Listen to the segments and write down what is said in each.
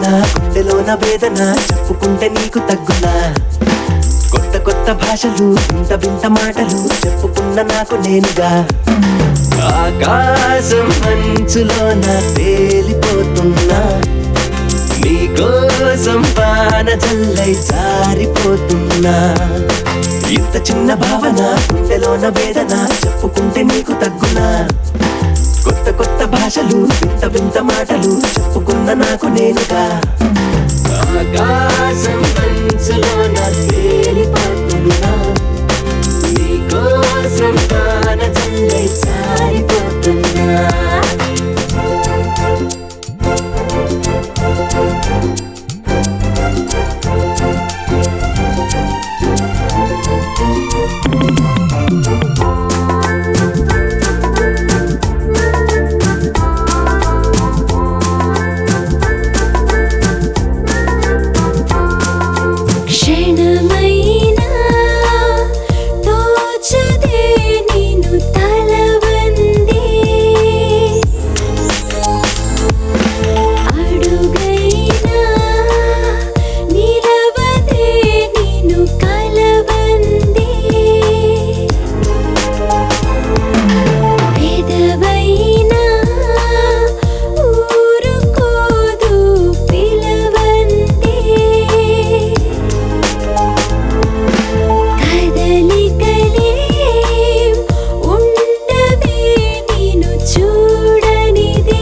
భావన గుండెలోన వేదన చెప్పుకుంటే నీకు తగ్గునా కొత్త కొత్త భాషలు వింత వింత మాటలు చెప్పుకున్న నాకు నేనుగా ఆకాశం మంచులోన తేలిపోతున్నా నీకోసం పాన జల్లై జారిపోతున్నా ఇంత చిన్న భావన గుండెలోన వేదన చెప్పుకుంటే నీకు తగ్గునా కొత్త కొత్త భాషలు వింత వింత మాటలు చెప్పుకున్న నాకు నేనుగా ఆకాశం మంచులోన తేలిపోతున్నా నీకోసం పాన జల్లై జారిపోతున్నా క్షణమైనా తోచదే నిన్ను తలవంది అడుగైనా నిలవదే నిన్ను కలవంది పెదవైనా ఊరుకోదు పిలవంది కదలికలే ఉండవే నిన్ను చూడనిదే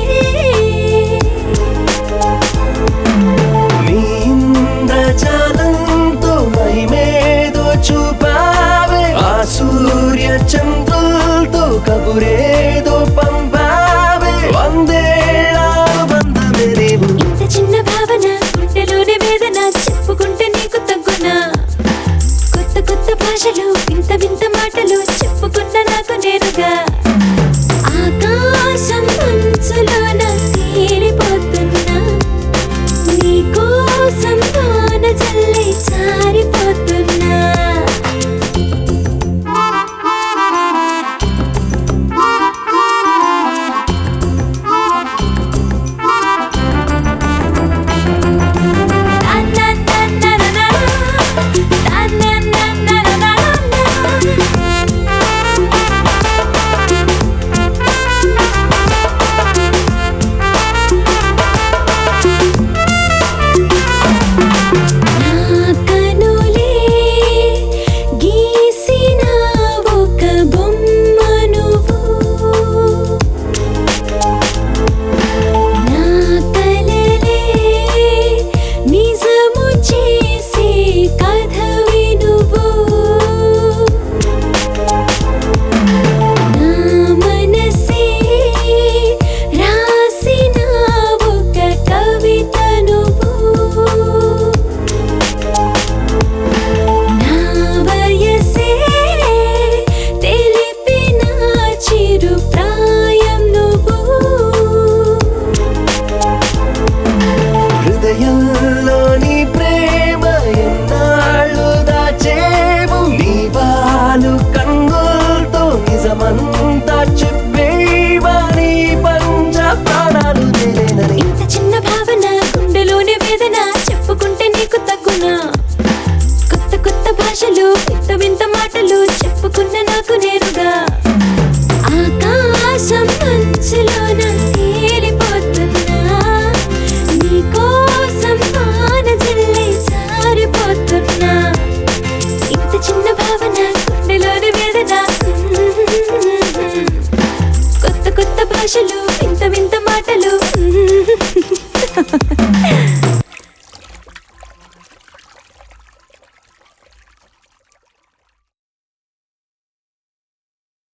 నీ ఇంద్రజాలంతో మహిమేదో చూపావే ఆ సూర్య చంద్రులతో కబురేదో పంపావే వందేళ్ళ బంధమే నీవు ఇంత చిన్న భావన గుండెలోని వేదన చెప్పుకుంటే నీకు తగ్గునా కొత్త కొత్త భాషలు వింత వింత మాటలు చెప్పుకున్న నాకు నేరుగా ఆకాశం మంచులోన తేలిపోతున్నా నీకోసం వాన జల్లై జారిపోతున్నా నా కనులే గీసిన ఒక బొమ్మ నువ్వు నా కలలే నిజము చేసే కథవి నువ్వు నా మనసే రాసిన ఒక కవిత నువ్వు నా వయసే తెలిపిన చిరు ప్రాయం నువ్వు హృదయంలోని ప్రేమ ఎన్నాళ్ళు దాచేవు నీ వాలు కన్నులతో నిజమంతా చెప్పు